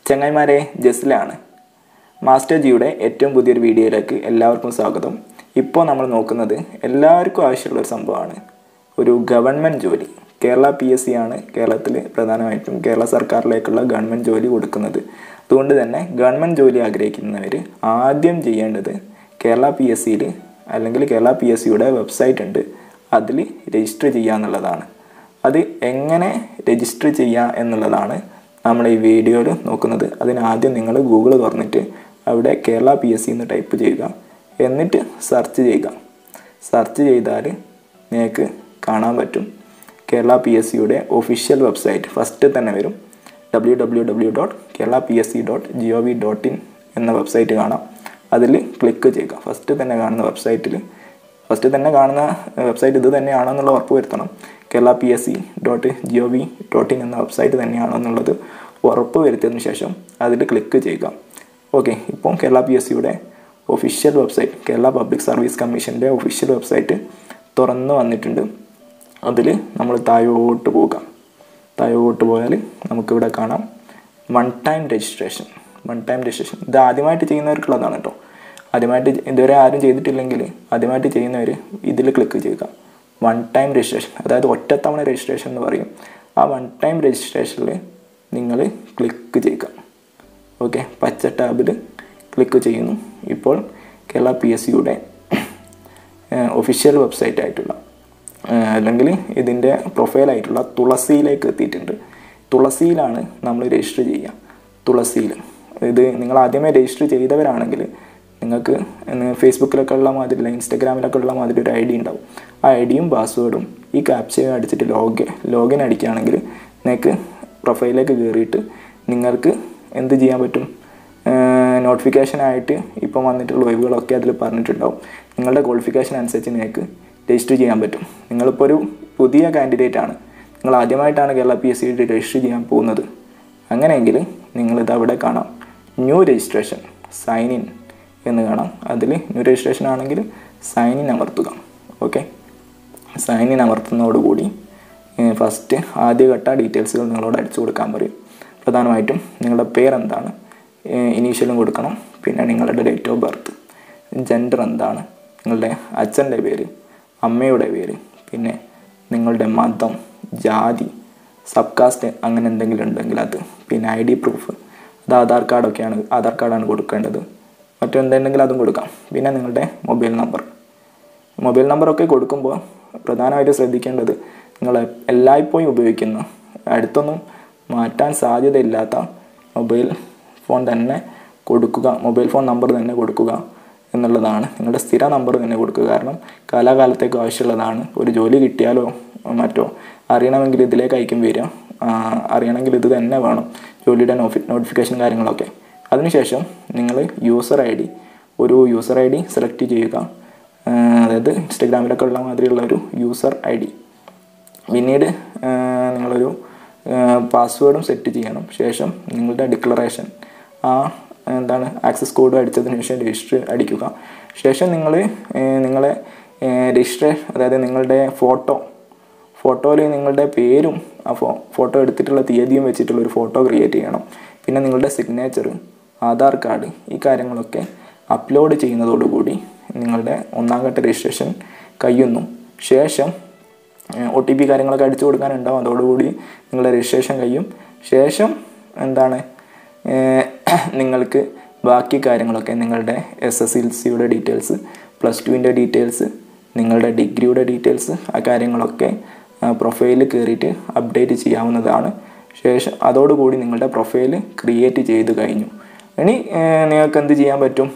ചങ്ങായിമാരെ ജസ്ലാണ് മാസ്റ്റർ ജിയുടെ ഏറ്റവും പുതിയൊരു വീഡിയോയിലേക്ക് എല്ലാവർക്കും സ്വാഗതം ഇപ്പോൾ നമ്മൾ നോക്കുന്നത് എല്ലാവർക്കും ആവശ്യമുള്ള ഒരു സംഭവമാണ് ഒരു ഗവൺമെൻറ് ജോലി കേരള പി എസ് സി ആണ് കേരളത്തിൽ പ്രധാനമായിട്ടും കേരള സർക്കാരിലേക്കുള്ള ഗവൺമെൻറ് ജോലി കൊടുക്കുന്നത് അതുകൊണ്ട് തന്നെ ഗവൺമെൻറ് ജോലി ആഗ്രഹിക്കുന്നവർ ആദ്യം ചെയ്യേണ്ടത് കേരള പി എസ് സിയിൽ അല്ലെങ്കിൽ കേരള പി എസ് സിയുടെ വെബ്സൈറ്റ് ഉണ്ട് അതിൽ രജിസ്റ്റർ ചെയ്യുക എന്നുള്ളതാണ് അത് എങ്ങനെ രജിസ്റ്റർ ചെയ്യുക എന്നുള്ളതാണ് നമ്മൾ ഈ വീഡിയോയിൽ നോക്കുന്നത് അതിനാദ്യം നിങ്ങൾ ഗൂഗിൾ തുറന്നിട്ട് അവിടെ കേരള പി എസ് സി എന്ന് ടൈപ്പ് ചെയ്യുക എന്നിട്ട് സെർച്ച് ചെയ്യുക സെർച്ച് ചെയ്താൽ നിങ്ങൾക്ക് കാണാൻ പറ്റും കേരള പി എസ് സിയുടെ ഒഫീഷ്യൽ വെബ്സൈറ്റ് ഫസ്റ്റ് തന്നെ വരും W W W dot Kerala P S C dot G O V dot in എന്ന വെബ്സൈറ്റ് കാണാം അതിൽ ക്ലിക്ക് ചെയ്യുക ഫസ്റ്റ് തന്നെ കാണുന്ന വെബ്സൈറ്റിൽ ഫസ്റ്റ് തന്നെ കാണുന്ന വെബ്സൈറ്റ് ഇത് തന്നെയാണോ എന്നുള്ള ഉറപ്പ് വരുത്തണം Kerala P S C dot G O V dot in എന്ന വെബ്സൈറ്റ് തന്നെയാണോ എന്നുള്ളത് ഉറപ്പ് വരുത്തിയതിന് ശേഷം അതിൽ ക്ലിക്ക് ചെയ്യുക ഓക്കെ ഇപ്പം കേരള പി എസ് സിയുടെ official website Kerala public service കമ്മീഷൻ്റെ ഒഫീഷ്യൽ വെബ്സൈറ്റ് തുറന്ന് വന്നിട്ടുണ്ട് അതിൽ നമ്മൾ താഴോട്ട് പോകാം താഴോട്ട് പോയാൽ നമുക്കിവിടെ കാണാം one time registration one time registration ഇത് ആദ്യമായിട്ട് ചെയ്യുന്നവർക്കുള്ളതാണ് കേട്ടോ ആദ്യമായിട്ട് ഇതുവരെ ആരും ചെയ്തിട്ടില്ലെങ്കിൽ ആദ്യമായിട്ട് ചെയ്യുന്നവർ ഇതിൽ ക്ലിക്ക് ചെയ്യുക വൺ ടൈം രജിസ്ട്രേഷൻ അതായത് ഒറ്റത്തവണ രജിസ്ട്രേഷൻ എന്ന് പറയും ആ വൺ ടൈം രജിസ്ട്രേഷനിൽ നിങ്ങൾ ക്ലിക്ക് ചെയ്യുക ഓക്കെ പച്ച ടാബിൽ ക്ലിക്ക് ചെയ്യുന്നു ഇപ്പോൾ കേരള പി എസ് സിയുടെ ഒഫീഷ്യൽ വെബ്സൈറ്റ് ആയിട്ടുള്ള അല്ലെങ്കിൽ ഇതിൻ്റെ പ്രൊഫൈലായിട്ടുള്ള തുളസിയിലേക്ക് എത്തിയിട്ടുണ്ട് തുളസിയിലാണ് നമ്മൾ രജിസ്റ്റർ ചെയ്യുക തുളസിയിൽ ഇത് നിങ്ങൾ ആദ്യമേ രജിസ്റ്റർ ചെയ്തവരാണെങ്കിൽ നിങ്ങൾക്ക് ഫേസ്ബുക്കിലൊക്കെ ഉള്ള മാതിരി ഇൻസ്റ്റാഗ്രാമിലൊക്കെ ഉള്ള മാതിരി ഒരു ഐ ഡി ഉണ്ടാവും ആ ഐ ഡിയും പാസ്വേഡും ഈ ക്യാപ്ചയും അടിച്ചിട്ട് ലോഗ് ലോഗിൻ അടിക്കുകയാണെങ്കിൽ നിങ്ങൾക്ക് പ്രൊഫൈലിലേക്ക് കയറിയിട്ട് നിങ്ങൾക്ക് എന്ത് ചെയ്യാൻ പറ്റും നോട്ടിഫിക്കേഷനായിട്ട് ഇപ്പം വന്നിട്ടുള്ള ഒഴിവുകളൊക്കെ അതിൽ പറഞ്ഞിട്ടുണ്ടാവും നിങ്ങളുടെ ക്വാളിഫിക്കേഷൻ അനുസരിച്ച് നിങ്ങൾക്ക് രജിസ്റ്റർ ചെയ്യാൻ പറ്റും നിങ്ങളിപ്പോൾ ഒരു പുതിയ കാൻഡിഡേറ്റ് ആണ് നിങ്ങൾ ആദ്യമായിട്ടാണ് Kerala P S C register ചെയ്യാൻ പോകുന്നത് അങ്ങനെയെങ്കിൽ നിങ്ങളിത് അവിടെ കാണാം ന്യൂ രജിസ്ട്രേഷൻ സൈൻ ഇൻ എന്ന് കാണാം അതിൽ ന്യൂ രജിസ്ട്രേഷൻ ആണെങ്കിൽ സൈൻ ഇൻ അമർത്തുക ഓക്കെ സൈൻ ഇൻ അമർത്തുന്നതോടുകൂടി ഫസ്റ്റ് ആദ്യഘട്ട ഡീറ്റെയിൽസുകൾ നിങ്ങളോട് അടിച്ചു കൊടുക്കാൻ പറയും പ്രധാനമായിട്ടും നിങ്ങളുടെ പേരെന്താണ് ഇനീഷ്യലും കൊടുക്കണം പിന്നെ നിങ്ങളുടെ ഡേറ്റ് ഓഫ് ബർത്ത് ജെൻഡർ എന്താണ് നിങ്ങളുടെ അച്ഛൻ്റെ പേര് അമ്മയുടെ പേര് പിന്നെ നിങ്ങളുടെ മതം ജാതി സബ് കാസ്റ്റ് അങ്ങനെ എന്തെങ്കിലും ഉണ്ടെങ്കിൽ അത് പിന്നെ ഐ ഡി പ്രൂഫ് അത് ആധാർ കാർഡൊക്കെയാണ് ആധാർ കാർഡാണ് കൊടുക്കേണ്ടത് മറ്റെന്തുണ്ടെങ്കിൽ അതും കൊടുക്കാം പിന്നെ നിങ്ങളുടെ മൊബൈൽ നമ്പർ മൊബൈൽ നമ്പറൊക്കെ കൊടുക്കുമ്പോൾ പ്രധാനമായിട്ട് ശ്രദ്ധിക്കേണ്ടത് നിങ്ങൾ എല്ലായ്പ്പോഴും ഉപയോഗിക്കുന്ന അടുത്തൊന്നും മാറ്റാൻ സാധ്യതയില്ലാത്ത മൊബൈൽ ഫോൺ തന്നെ കൊടുക്കുക മൊബൈൽ ഫോൺ നമ്പർ തന്നെ കൊടുക്കുക എന്നുള്ളതാണ് നിങ്ങളുടെ സ്ഥിര നമ്പർ തന്നെ കൊടുക്കുക കാരണം കാലാകാലത്തേക്ക് ആവശ്യമുള്ളതാണ് ഒരു ജോലി കിട്ടിയാലോ മറ്റോ അറിയണമെങ്കിൽ ഇതിലേക്ക് അയക്കും വരിക അറിയണമെങ്കിൽ ഇത് തന്നെ വേണം ജോലിയുടെ നോഫി നോട്ടിഫിക്കേഷൻ കാര്യങ്ങളൊക്കെ അതിനുശേഷം നിങ്ങൾ യൂസർ ഐ ഡി ഒരു യൂസർ ഐ ഡി സെലക്ട് ചെയ്യുക അതായത് ഇൻസ്റ്റഗ്രാമിലൊക്കെ ഉള്ള മാതിരിയുള്ള ഒരു യൂസർ ഐ ഡി പിന്നീട് നിങ്ങളൊരു പാസ്വേഡും സെറ്റ് ചെയ്യണം ശേഷം നിങ്ങളുടെ ഡിക്ലറേഷൻ ആ എന്താണ് ആക്സസ് കോഡ് അടിച്ചതിന് ശേഷം രജിസ്റ്റർ അടിക്കുക ശേഷം നിങ്ങൾ നിങ്ങളെ രജിസ്റ്റർ അതായത് നിങ്ങളുടെ ഫോട്ടോ ഫോട്ടോയിൽ നിങ്ങളുടെ പേരും ആ ഫോ ഫോട്ടോ എടുത്തിട്ടുള്ള തീയതിയും വെച്ചിട്ടുള്ള ഒരു ഫോട്ടോ ക്രിയേറ്റ് ചെയ്യണം പിന്നെ നിങ്ങളുടെ സിഗ്നേച്ചർ ആധാർ കാർഡ് ഈ കാര്യങ്ങളൊക്കെ അപ്ലോഡ് ചെയ്യുന്നതോടുകൂടി നിങ്ങളുടെ ഒന്നാം ഘട്ട രജിസ്ട്രേഷൻ കഴിയുന്നു ശേഷം ഒ ടി പി കാര്യങ്ങളൊക്കെ അടിച്ചു കൊടുക്കാനുണ്ടാവും അതോടുകൂടി നിങ്ങളുടെ രജിസ്ട്രേഷൻ കഴിയും ശേഷം എന്താണ് നിങ്ങൾക്ക് ബാക്കി കാര്യങ്ങളൊക്കെ നിങ്ങളുടെ എസ് എസ് എൽ സിയുടെ ഡീറ്റെയിൽസ് പ്ലസ് ടുവിൻ്റെ ഡീറ്റെയിൽസ് നിങ്ങളുടെ ഡിഗ്രിയുടെ ഡീറ്റെയിൽസ് ആ കാര്യങ്ങളൊക്കെ പ്രൊഫൈലിൽ കയറിയിട്ട് അപ്ഡേറ്റ് ചെയ്യാവുന്നതാണ് ശേഷം അതോടുകൂടി നിങ്ങളുടെ പ്രൊഫൈൽ ക്രിയേറ്റ് ചെയ്ത് കഴിഞ്ഞു ഇനി നിങ്ങൾക്ക് എന്ത് ചെയ്യാൻ പറ്റും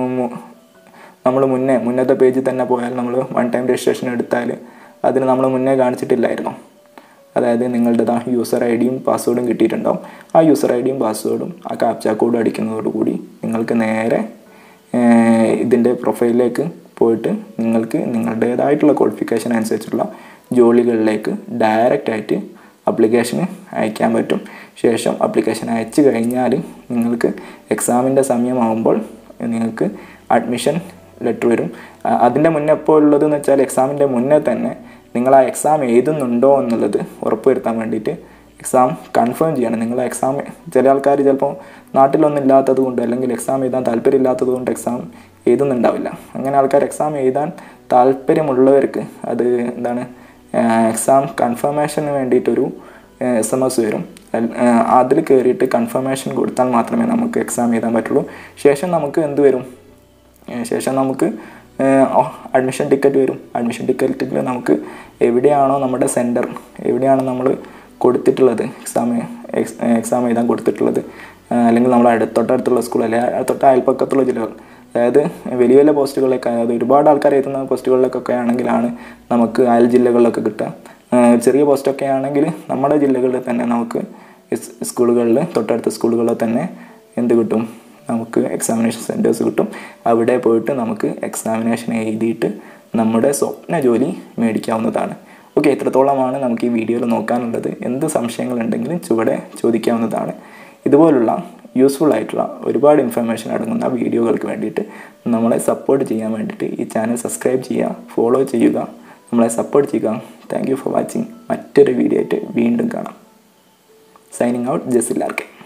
നമ്മൾ മുന്നേ മുന്നത്തെ പേജിൽ തന്നെ പോയാൽ നമ്മൾ വൺ ടൈം രജിസ്ട്രേഷൻ എടുത്താൽ അതിന് നമ്മൾ മുന്നേ കാണിച്ചിട്ടില്ലായിരുന്നു അതായത് നിങ്ങളുടെ യൂസർ ഐ ഡിയും പാസ്വേഡും കിട്ടിയിട്ടുണ്ടാവും ആ യൂസർ ഐ ഡിയും പാസ്വേഡും ആ ക്യാപ്ച കോഡ് അടിക്കുന്നതോടുകൂടി നിങ്ങൾക്ക് നേരെ ഇതിൻ്റെ പ്രൊഫൈലിലേക്ക് പോയിട്ട് നിങ്ങൾക്ക് നിങ്ങളുടേതായിട്ടുള്ള ക്വാളിഫിക്കേഷൻ അനുസരിച്ചുള്ള ജോലികളിലേക്ക് ഡയറക്റ്റ് ആയിട്ട് അപ്ലിക്കേഷന് അയക്കാൻ പറ്റും ശേഷം അപ്ലിക്കേഷൻ അയച്ചു കഴിഞ്ഞാൽ നിങ്ങൾക്ക് എക്സാമിൻ്റെ സമയമാകുമ്പോൾ നിങ്ങൾക്ക് അഡ്മിഷൻ ലെറ്റർ വരും അതിൻ്റെ മുന്നേ എപ്പോൾ ഉള്ളതെന്ന് വെച്ചാൽ എക്സാമിൻ്റെ മുന്നേ തന്നെ നിങ്ങൾ ആ എക്സാം എഴുതുന്നുണ്ടോ എന്നുള്ളത് ഉറപ്പുവരുത്താൻ വേണ്ടിയിട്ട് എക്സാം കൺഫേം ചെയ്യണം നിങ്ങൾ എക്സാം ചില ആൾക്കാർ ചിലപ്പോൾ നാട്ടിലൊന്നും ഇല്ലാത്തത് കൊണ്ട് അല്ലെങ്കിൽ എക്സാം എഴുതാൻ താല്പര്യമില്ലാത്തത് കൊണ്ട് എക്സാം എഴുതുന്നുണ്ടാവില്ല അങ്ങനെ ആൾക്കാർ എക്സാം എഴുതാൻ താല്പര്യമുള്ളവർക്ക് അത് എന്താണ് എക്സാം കൺഫർമേഷന് വേണ്ടിയിട്ടൊരു എസ് എം എസ് വരും അതിൽ കയറിയിട്ട് കൺഫർമേഷൻ കൊടുത്താൽ മാത്രമേ നമുക്ക് എക്സാം എഴുതാൻ പറ്റുള്ളൂ ശേഷം നമുക്ക് എന്ത് വരും ഏഹ് ശേഷം നമുക്ക് അഡ്മിഷൻ ടിക്കറ്റ് വരും അഡ്മിഷൻ ടിക്കറ്റിൽ നമുക്ക് എവിടെയാണോ നമ്മുടെ സെൻറ്റർ എവിടെയാണ് നമ്മൾ കൊടുത്തിട്ടുള്ളത് എക്സാം എക്സാം എഴുതാൻ കൊടുത്തിട്ടുള്ളത് ആഹ് അല്ലെങ്കിൽ നമ്മൾ അടുത്ത് തൊട്ടടുത്തുള്ള സ്കൂൾ അല്ലെങ്കിൽ തൊട്ട അയൽപ്പക്കത്തുള്ള ജില്ലകൾ അതായത് വലിയ വലിയ പോസ്റ്റുകളിലൊക്കെ അതായത് ഒരുപാട് ആൾക്കാർ എഴുതുന്ന പോസ്റ്റുകളിലൊക്കെ ആണെങ്കിലാണ് നമുക്ക് അയൽ ജില്ലകളിലൊക്കെ കിട്ടുക ആഹ് ചെറിയ പോസ്റ്റൊക്കെ ആണെങ്കിൽ നമ്മുടെ ജില്ലകളിൽ തന്നെ നമുക്ക് സ് സ്കൂളുകളിൽ തൊട്ടടുത്ത സ്കൂളുകളിൽ തന്നെ എന്ത് കിട്ടും നമുക്ക് എക്സാമിനേഷൻ സെൻറ്റേഴ്സ് കിട്ടും അവിടെ പോയിട്ട് നമുക്ക് എക്സാമിനേഷൻ എഴുതിയിട്ട് നമ്മുടെ സ്വപ്ന ജോലി മേടിക്കാവുന്നതാണ് ഓക്കെ എത്രത്തോളമാണ് നമുക്ക് ഈ വീഡിയോയിൽ നോക്കാനുള്ളത് എന്ത് സംശയങ്ങളുണ്ടെങ്കിലും ചുവടെ ചോദിക്കാവുന്നതാണ് ഇതുപോലുള്ള യൂസ്ഫുൾ ആയിട്ടുള്ള ഒരുപാട് ഇൻഫർമേഷൻ അടങ്ങുന്ന വീഡിയോകൾക്ക് വേണ്ടിയിട്ട് നമ്മളെ സപ്പോർട്ട് ചെയ്യാൻ വേണ്ടിയിട്ട് ഈ ചാനൽ സബ്സ്ക്രൈബ് ചെയ്യുക ഫോളോ ചെയ്യുക നമ്മളെ സപ്പോർട്ട് ചെയ്യുക താങ്ക് യു ഫോർ വാച്ചിങ് മറ്റൊരു വീഡിയോ ആയിട്ട് വീണ്ടും കാണാം സൈനിങ് ഔട്ട് ജസില്ലാർക്കെ